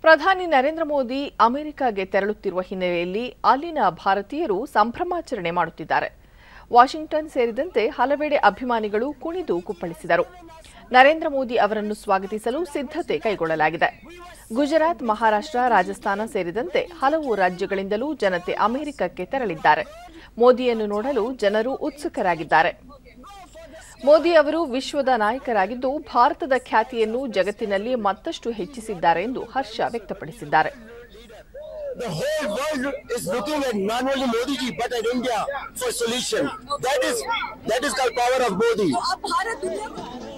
ಪ್ರಧಾನಿ ನರೇಂದ್ರ ಮೋದಿ ಅಮೆರಿಕಾಗೆ ತೆರಳುತ್ತಿರುವ ಹಿನ್ನೆಲೆಯಲ್ಲಿ ಅಲ್ಲಿನ ಭಾರತೀಯರು ಸಂಭ್ರಮಾಚರಣೆ ಮಾಡುತ್ತಿದ್ದಾರೆ ವಾಷಿಂಗ್ಟನ್ ಸೇರಿದಂತೆ ಹಲವೆಡೆ ಅಭಿಮಾನಿಗಳು ಕುಣಿದು ಕುಪ್ಪಳಿಸಿದರು ನರೇಂದ್ರ ಮೋದಿ ಅವರನ್ನು ಸ್ವಾಗತಿಸಲು ಸಿದ್ಧತೆ ಕೈಗೊಳ್ಳಲಾಗಿದೆ ಗುಜರಾತ್ ಮಹಾರಾಷ್ಟ್ರ ರಾಜಸ್ಥಾನ ಸೇರಿದಂತೆ ಹಲವು ರಾಜ್ಯಗಳಿಂದಲೂ ಜನತೆ ಅಮೆರಿಕಕ್ಕೆ ತೆರಳಿದ್ದಾರೆ ಮೋದಿಯನ್ನು ನೋಡಲು ಜನರು ಉತ್ಸುಕರಾಗಿದ್ದಾರೆ ಮೋದಿ ಅವರು ವಿಶ್ವದ ನಾಯಕರಾಗಿದ್ದು ಭಾರತದ ಖ್ಯಾತಿಯನ್ನು ಜಗತ್ತಿನಲ್ಲಿ ಮತ್ತಷ್ಟು ಹೆಚ್ಚಿಸಿದ್ದಾರೆ ಎಂದು ಹರ್ಷ ವ್ಯಕ್ತಪಡಿಸಿದ್ದಾರೆ The whole world is looking at not only Modi ji but at India for solution. That is that is the power of Modi. अब भारत दुनिया को